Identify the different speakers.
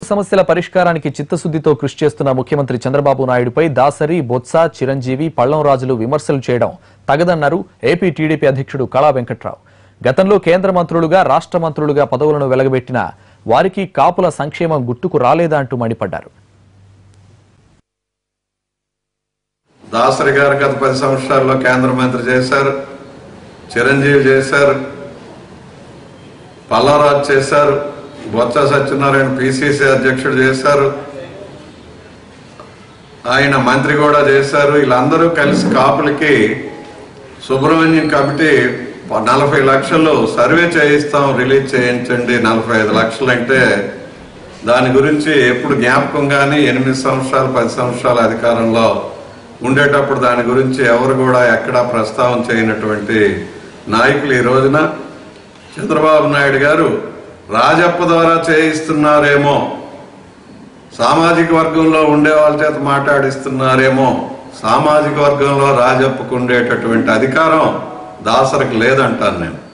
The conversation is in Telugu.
Speaker 1: సమస్యల పరిష్కారానికి చిత్తశుద్దితో కృషి చేస్తున్న ముఖ్యమంత్రి చంద్రబాబు నాయుడుపై దాసరి బొత్స చిరంజీవి పళ్లం రాజులు విమర్శలు చేయడం తగదన్నారు ఏపీ టీడీపీ అధ్యక్షుడు కళా వెంకట్రావు గతంలో కేంద్ర మంత్రులుగా రాష్ట్ర మంత్రులుగా పదవులను వెలగబెట్టిన వారికి కాపుల సంక్షేమం గుర్తుకు రాలేదా అంటూ మండిపడ్డారు
Speaker 2: దాసరి గారు గత పది సంవత్సరాల్లో కేంద్ర మంత్రి చేశారు చిరంజీవి చేశారు పల్లారాజు చేశారు బొత్స సత్యనారాయణ పిసిసి అధ్యక్షుడు చేశారు ఆయన మంత్రి కూడా చేశారు వీళ్ళందరూ కలిసి కాపులకి సుబ్రహ్మణ్యం కమిటీ నలభై లక్షలు సర్వే చేయిస్తాం రిలీజ్ చేయించండి నలభై ఐదు లక్షలు అంటే దాని గురించి ఎప్పుడు జ్ఞాపకం కానీ ఎనిమిది సంవత్సరాలు పది సంవత్సరాల అధికారంలో ఉండేటప్పుడు దాని గురించి ఎవరు కూడా ఎక్కడా ప్రస్తావన చేయనటువంటి నాయకులు ఈ రోజున చంద్రబాబు నాయుడు గారు రాజప్ప ద్వారా చేయిస్తున్నారేమో సామాజిక వర్గంలో ఉండే వాళ్ళ చేత మాట్లాడిస్తున్నారేమో సామాజిక వర్గంలో రాజప్పకు ఉండేటటువంటి అధికారం దాసరికి లేదంటాను నేను